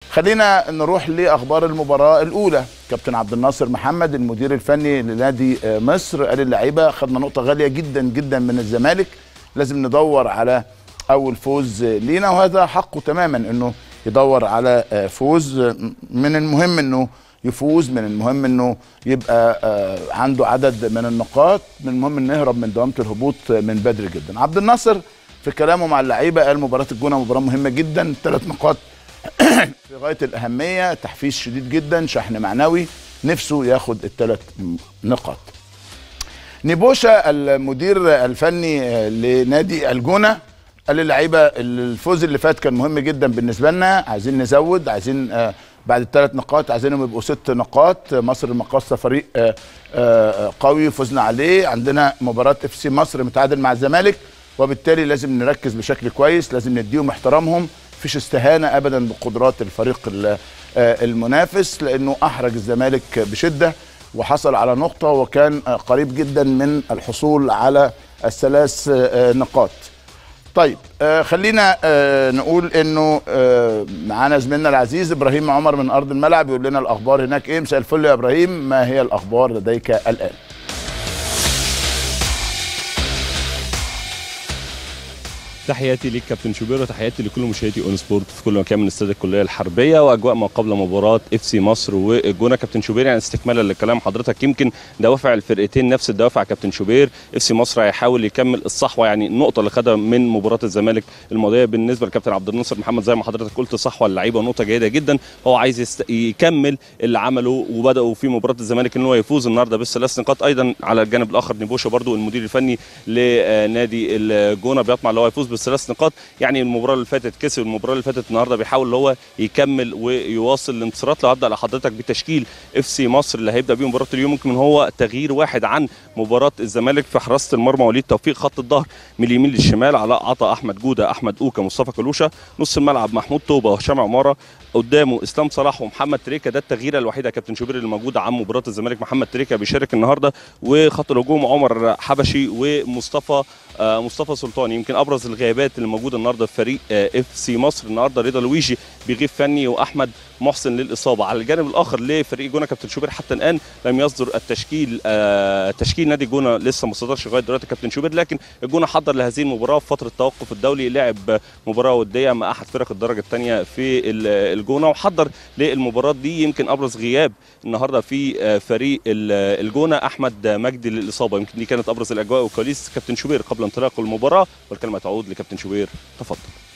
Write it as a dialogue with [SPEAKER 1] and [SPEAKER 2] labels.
[SPEAKER 1] خلينا نروح لاخبار المباراه الاولى كابتن عبد الناصر محمد المدير الفني لنادي مصر قال اللعيبه خدنا نقطه غاليه جدا جدا من الزمالك لازم ندور على اول فوز لينا وهذا حقه تماما انه يدور على فوز من المهم انه يفوز من المهم انه يبقى عنده عدد من النقاط من المهم انه يهرب من دوامه الهبوط من بدري جدا عبد الناصر في كلامه مع اللعيبه قال مباراه الجونه مباراه مهمه جدا ثلاث نقاط في غايه الاهميه تحفيز شديد جدا شحن معنوي نفسه ياخد الثلاث نقاط نيبوشا المدير الفني لنادي الجونه قال للعيبه الفوز اللي فات كان مهم جدا بالنسبه لنا عايزين نزود عايزين بعد الثلاث نقاط عايزينهم يبقوا ست نقاط مصر المقاصه فريق قوي فزنا عليه عندنا مباراه اف سي مصر متعادل مع الزمالك وبالتالي لازم نركز بشكل كويس لازم نديهم احترامهم مفيش استهانه ابدا بقدرات الفريق المنافس لانه احرج الزمالك بشده وحصل على نقطه وكان قريب جدا من الحصول على الثلاث نقاط طيب آه خلينا آه نقول انه آه معانا زميلنا العزيز ابراهيم عمر من ارض الملعب يقول لنا الاخبار هناك ايه مساء الفل يا ابراهيم ما هي الاخبار لديك الان
[SPEAKER 2] تحياتي ليك كابتن شوبير وتحياتي لكل مشاهدي اون سبورت في كل مكان من استاد الكليه الحربيه واجواء ما قبل مباراه اف سي مصر والجونه كابتن شوبير يعني استكمالا لكلام حضرتك يمكن دوافع الفرقتين نفس الدوافع كابتن شوبير اف سي مصر هيحاول يكمل الصحوه يعني النقطه اللي خدها من مباراه الزمالك الماضيه بالنسبه لكابتن عبد الناصر محمد زي ما حضرتك قلت صحوه اللعيبه نقطه جيده جدا هو عايز يست... يكمل اللي عمله وبداوا في مباراه الزمالك ان هو يفوز النهارده بالثلاث نقاط ايضا على الجانب الاخر نيبوشا برضو المدير الفني لنادي الجونه بيطمع اللي هو يفوز بالثلاث نقاط يعني المباراه اللي فاتت كسب المباراه اللي فاتت النهارده بيحاول اللي هو يكمل ويواصل الانتصارات لو هبدا لحضرتك بتشكيل اف سي مصر اللي هيبدا بيه مباراه اليوم ممكن هو تغيير واحد عن مباراه الزمالك في حراسه المرمى وليد توفيق خط الظهر من اليمين للشمال علاء عطا احمد جوده احمد اوكا مصطفى كلوشه نص الملعب محمود توبه وهشام عماره قدامه اسلام صلاح ومحمد تريكا ده التغييره الوحيده يا كابتن شوبير اللي موجوده عن مباراه الزمالك محمد تريكا بيشارك النهارده وخط الهجوم عمر حبشي ومصطفى آه مصطفى سلطان يمكن ابرز الغيابات اللي موجوده النهارده في فريق آه اف سي مصر النهارده رضا لويجي بيغيب فني واحمد محسن للاصابه على الجانب الاخر لفريق جونه كابتن شوبير حتى الان لم يصدر التشكيل آه تشكيل نادي جونه لسه ما صدرش لغايه دلوقتي كابتن شوبير لكن الجونه حضر لهذه المباراه في فتره التوقف الدولي لعب مباراه وديه مع احد فرق الدرجه الثانيه في الجونه وحضر للمباراه دي يمكن ابرز غياب النهارده في فريق الجونه احمد مجدي للاصابه يمكن دي كانت ابرز الاجواء والكواليس كابتن شوبير قبل انطلاق المباراه والكلمه تعود لكابتن شوبير تفضل